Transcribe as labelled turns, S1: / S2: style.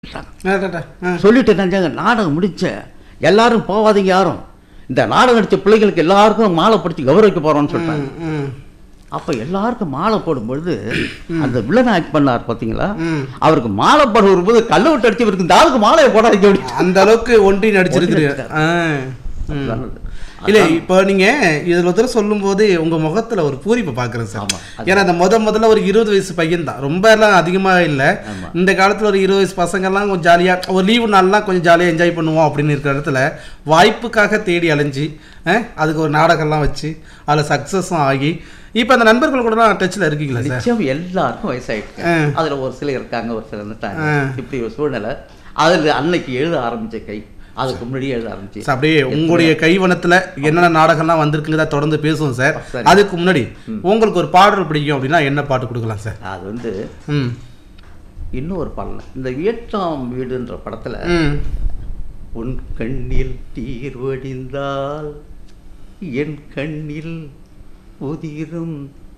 S1: சொல்லிட்டாங்க
S2: அடடா, ஆ.
S1: சொல்லிட்டு நினைச்சாங்க நாடகம் முடிச்ச எல்லாரும் போவாதீங்க யாரும் இந்த நாடகம் நடிச்ச பிள்ளைகளுக்கு எல்லாருக்கும் மாலை படிச்சு கௌரவிக்க போறோம்னு சொல்லிட்டாங்க
S2: ம், ம்,
S1: அப்ப எல்லாருக்கும் மாலை போடும் பொழுது அந்த வில்லன் ஆக்ட் பண்ணார் பாத்தீங்களா
S2: ம்.
S1: அவருக்கு மாலை போட வரும்போது கல்ல விட்டு அடிச்சு இவருக்கு இந்த ஆளுக்கு மாலையை போடாதீங்க அப்படி
S2: அந்த அளவுக்கு ஒன்றி நடிச்சிருக்கிறீங்க ஆ. ம்.
S1: நல்லது.
S2: இல்ல இப்போ நீங்க இதுல ஒருத்தர் சொல்லும் போது உங்க முகத்துல ஒரு பூரிப்பை பாக்குறேன் சார்
S1: ஆமா.
S2: ஏன்னா அந்த முத முதல்ல ஒரு இருபது வயசு பையன் தான் ரொம்ப எல்லாம் அதிகமா இல்ல
S1: ஆமா.
S2: இந்த காலத்துல ஒரு இருபது வயசு பசங்க எல்லாம் கொஞ்சம் ஜாலியா ஒரு லீவு நாள்லாம் கொஞ்சம் ஜாலியா என்ஜாய் பண்ணுவோம் அப்படின்னு இருக்கிற இடத்துல வாய்ப்புக்காக தேடி அலைஞ்சு அஹ், அதுக்கு ஒரு நாடகம்லாம் வச்சு அதுல சக்சஸும் ஆகி இப்போ அந்த நண்பர்கள் கூட டச்ல இருக்கீங்களா சார்
S1: நிச்சயம் எல்லாருக்கும் வயசாயிடுச்சு
S2: ஆ.
S1: அதுல ஒரு சிலர் இருக்காங்க ஒரு சிலர் இருந்துட்டாங்க
S2: ஆ.
S1: இப்படி ஒரு சூழ்நிலை அதுல அன்னைக்கு எழுத ஆரம்பிச்ச கை அதுக்கு முன்னாடியே எழுத ஆரம்பிச்சு
S2: சார், அப்படியே உங்களுடைய கைவனத்துல என்னென்ன நாடகம்லாம் வந்திருக்குங்கிறத தொடர்ந்து பேசுவோம் சார்
S1: சரி.
S2: அதுக்கு முன்னாடி உங்களுக்கு ஒரு பாடல் பிடிக்கும் அப்படின்னா என்ன பாட்டு கொடுக்கலாம் சார்
S1: அது வந்து
S2: ம்
S1: இன்னொரு பாடல் இந்த வியட்நாம் வீடுன்ற படத்துல
S2: ம்
S1: உன் கண்ணில் தீர் வடிந்தால் என் கண்ணில் உதிரும்